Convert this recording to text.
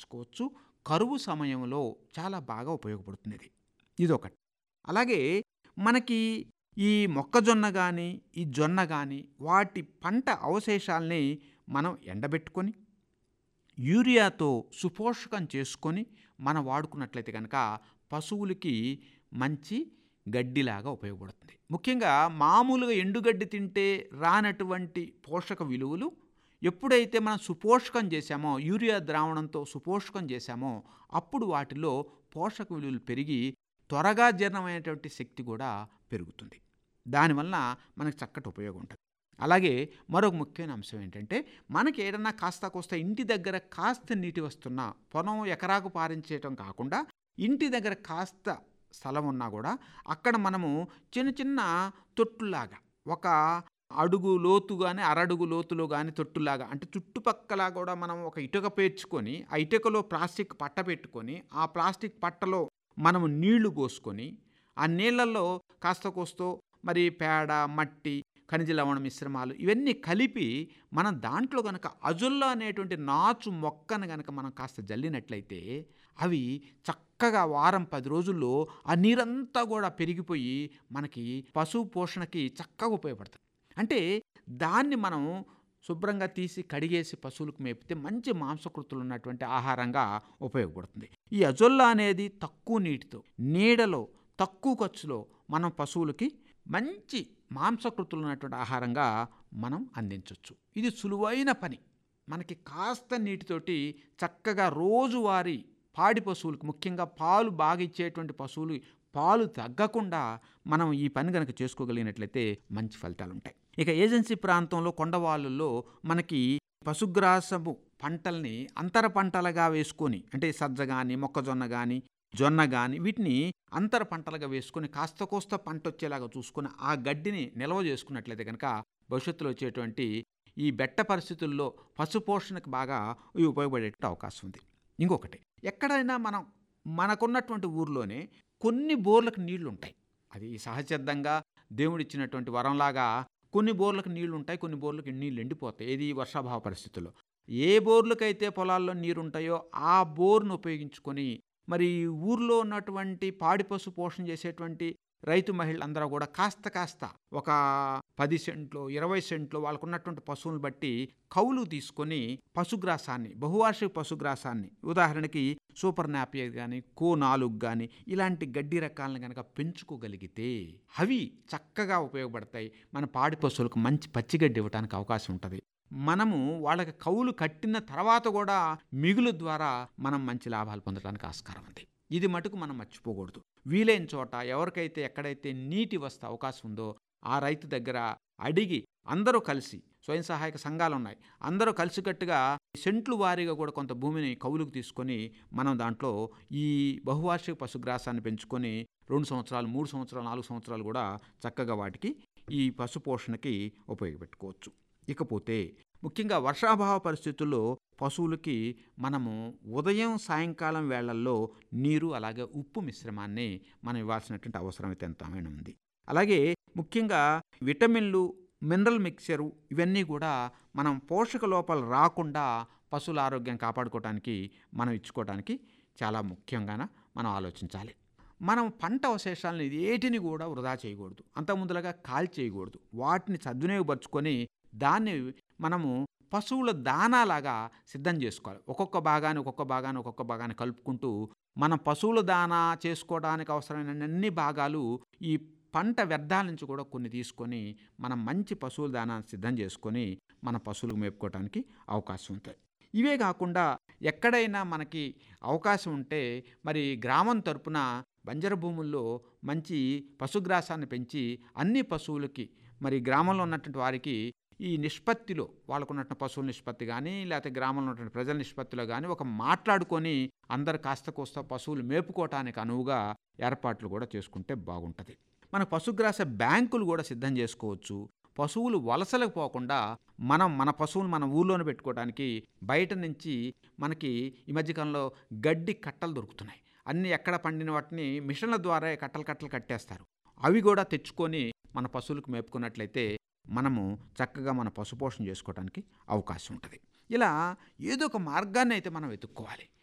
భద్రపరచుకోవచ్చు కరువు సమయంలో చాలా బాగా ఉపయోగపడుతుంది ఇది ఇదొకటి అలాగే మనకి ఈ మొక్కజొన్న కానీ ఈ జొన్న కానీ వాటి పంట అవశేషాల్ని మనం ఎండబెట్టుకొని యూరియాతో సుపోషకం చేసుకొని మనం వాడుకున్నట్లయితే కనుక పశువులకి మంచి గడ్డిలాగా ఉపయోగపడుతుంది ముఖ్యంగా మామూలుగా ఎండుగడ్డి తింటే రానటువంటి పోషక విలువలు ఎప్పుడైతే మనం సుపోషకం చేశామో యూరియా ద్రావణంతో సుపోషకం చేశామో అప్పుడు వాటిలో పోషక విలువలు పెరిగి త్వరగా జీర్ణమైనటువంటి శక్తి కూడా పెరుగుతుంది దానివల్ల మనకు చక్కటి ఉపయోగం ఉంటుంది అలాగే మరొక ముఖ్యమైన అంశం ఏంటంటే మనకి ఏదన్నా కాస్త కోస్త ఇంటి దగ్గర కాస్త నీటి వస్తున్నా పొలం ఎకరాకు పారించేయటం కాకుండా ఇంటి దగ్గర కాస్త స్థలం ఉన్నా కూడా అక్కడ మనము చిన్న చిన్న తొట్టులాగా ఒక అడుగు లోతు కానీ అరడుగు లోతులో కానీ తొట్టులాగా అంటే చుట్టుపక్కల కూడా మనం ఒక ఇటుక పేర్చుకొని ఆ ఇటుకలో ప్లాస్టిక్ పట్ట పెట్టుకొని ఆ ప్లాస్టిక్ పట్టలో మనము నీళ్లు పోసుకొని ఆ నీళ్ళల్లో కాస్త కోస్తో మరి పేడ మట్టి ఖనిజ లవణ మిశ్రమాలు ఇవన్నీ కలిపి మనం దాంట్లో కనుక అజుల్లా అనేటువంటి నాచు మొక్కను కనుక మనం కాస్త జల్లినట్లయితే అవి చక్కగా వారం పది రోజుల్లో ఆ నీరంతా కూడా పెరిగిపోయి మనకి పశువు పోషణకి చక్కగా ఉపయోగపడుతుంది అంటే దాన్ని మనం శుభ్రంగా తీసి కడిగేసి పశువులకు మేపితే మంచి మాంసకృతులు ఉన్నటువంటి ఆహారంగా ఉపయోగపడుతుంది ఈ అజొల్లా అనేది తక్కువ నీటితో నీడలో తక్కువ ఖర్చులో మనం పశువులకి మంచి మాంసకృతులు ఉన్నటువంటి ఆహారంగా మనం అందించవచ్చు ఇది సులువైన పని మనకి కాస్త నీటితోటి చక్కగా రోజువారీ పాడి పశువులకు ముఖ్యంగా పాలు బాగా ఇచ్చేటువంటి పశువులు పాలు తగ్గకుండా మనం ఈ పని కనుక చేసుకోగలిగినట్లయితే మంచి ఫలితాలు ఉంటాయి ఇక ఏజెన్సీ ప్రాంతంలో కొండవాళ్ళల్లో మనకి పశుగ్రాసము పంటల్ని అంతర పంటలుగా వేసుకొని అంటే సజ్జ కానీ మొక్కజొన్న కానీ జొన్న కానీ వీటిని అంతర పంటలుగా వేసుకొని కాస్త కోస్త పంట వచ్చేలాగా చూసుకొని ఆ గడ్డిని నిల్వ చేసుకున్నట్లయితే కనుక భవిష్యత్తులో వచ్చేటువంటి ఈ బెట్ట పరిస్థితుల్లో పశుపోషణకు బాగా ఇవి ఉపయోగపడేటువంటి అవకాశం ఉంది ఇంకొకటి ఎక్కడైనా మనం మనకున్నటువంటి ఊర్లోనే కొన్ని బోర్లకు నీళ్లు ఉంటాయి అది సహజసిద్ధంగా దేవుడిచ్చినటువంటి వరంలాగా కొన్ని బోర్లకు నీళ్లు ఉంటాయి కొన్ని బోర్లకు నీళ్లు ఎండిపోతాయి ఏది వర్షాభావ పరిస్థితుల్లో ఏ బోర్లకైతే పొలాల్లో నీరు ఉంటాయో ఆ బోర్ను ఉపయోగించుకొని మరి ఊర్లో ఉన్నటువంటి పాడి పశు పోషణ చేసేటువంటి రైతు మహిళలందరూ కూడా కాస్త కాస్త ఒక పది సెంట్లు ఇరవై సెంట్లు వాళ్ళకు ఉన్నటువంటి పశువులను బట్టి కౌలు తీసుకొని పశుగ్రాసాన్ని బహువార్షిక పశుగ్రాసాన్ని ఉదాహరణకి సూపర్ నాపియర్ కానీ కో నాలుగు కానీ ఇలాంటి గడ్డి రకాలను కనుక పెంచుకోగలిగితే అవి చక్కగా ఉపయోగపడతాయి మన పాడి పశువులకు మంచి పచ్చిగడ్డి ఇవ్వడానికి అవకాశం ఉంటుంది మనము వాళ్ళకి కౌలు కట్టిన తర్వాత కూడా మిగులు ద్వారా మనం మంచి లాభాలు పొందడానికి ఆస్కారం ఉంది ఇది మటుకు మనం మర్చిపోకూడదు వీలైన చోట ఎవరికైతే ఎక్కడైతే నీటి వస్తే అవకాశం ఉందో ఆ రైతు దగ్గర అడిగి అందరూ కలిసి స్వయం సహాయక సంఘాలు ఉన్నాయి అందరూ కలిసికట్టుగా సెంట్లు వారీగా కూడా కొంత భూమిని కౌలుకు తీసుకొని మనం దాంట్లో ఈ బహువార్షిక పశుగ్రాసాన్ని పెంచుకొని రెండు సంవత్సరాలు మూడు సంవత్సరాలు నాలుగు సంవత్సరాలు కూడా చక్కగా వాటికి ఈ పశు పోషణకి ఉపయోగపెట్టుకోవచ్చు ఇకపోతే ముఖ్యంగా వర్షాభావ పరిస్థితుల్లో పశువులకి మనము ఉదయం సాయంకాలం వేళల్లో నీరు అలాగే ఉప్పు మిశ్రమాన్ని మనం ఇవ్వాల్సినటువంటి అవసరం అయితే ఎంతమైన ఉంది అలాగే ముఖ్యంగా విటమిన్లు మినరల్ మిక్చరు ఇవన్నీ కూడా మనం పోషక లోపాలు రాకుండా పశువుల ఆరోగ్యం కాపాడుకోవడానికి మనం ఇచ్చుకోవడానికి చాలా ముఖ్యంగా మనం ఆలోచించాలి మనం పంట అవశేషాలను ఏటిని కూడా వృధా చేయకూడదు అంతకుముందులాగా కాల్ చేయకూడదు వాటిని సద్వినియోగపరుచుకొని దాన్ని మనము పశువుల దానాలాగా సిద్ధం చేసుకోవాలి ఒక్కొక్క భాగాన్ని ఒక్కొక్క భాగాన్ని ఒక్కొక్క భాగాన్ని కలుపుకుంటూ మనం పశువుల దానా చేసుకోవడానికి అవసరమైన అన్ని భాగాలు ఈ పంట వ్యర్థాల నుంచి కూడా కొన్ని తీసుకొని మనం మంచి పశువుల దానా సిద్ధం చేసుకొని మన పశువులకు మేపుకోవడానికి అవకాశం ఉంటుంది ఇవే కాకుండా ఎక్కడైనా మనకి అవకాశం ఉంటే మరి గ్రామం తరపున బంజర భూముల్లో మంచి పశుగ్రాసాన్ని పెంచి అన్ని పశువులకి మరి గ్రామంలో ఉన్నటువంటి వారికి ఈ నిష్పత్తిలో వాళ్ళకున్నటువంటి పశువుల నిష్పత్తి కానీ లేకపోతే గ్రామంలో ఉన్నటువంటి ప్రజల నిష్పత్తిలో కానీ ఒక మాట్లాడుకొని అందరు కాస్త కోస్త పశువులు మేపుకోవటానికి అనువుగా ఏర్పాట్లు కూడా చేసుకుంటే బాగుంటుంది మన పశుగ్రాస బ్యాంకులు కూడా సిద్ధం చేసుకోవచ్చు పశువులు వలసలకు పోకుండా మనం మన పశువులు మన ఊళ్ళోనే పెట్టుకోవడానికి బయట నుంచి మనకి ఈ మధ్యకాలంలో గడ్డి కట్టలు దొరుకుతున్నాయి అన్నీ ఎక్కడ పండిన వాటిని మిషన్ల ద్వారా కట్టలు కట్టలు కట్టేస్తారు అవి కూడా తెచ్చుకొని మన పశువులకు మేపుకున్నట్లయితే మనము చక్కగా మన పశుపోషణ చేసుకోవడానికి అవకాశం ఉంటుంది ఇలా ఏదో ఒక మార్గాన్ని అయితే మనం వెతుక్కోవాలి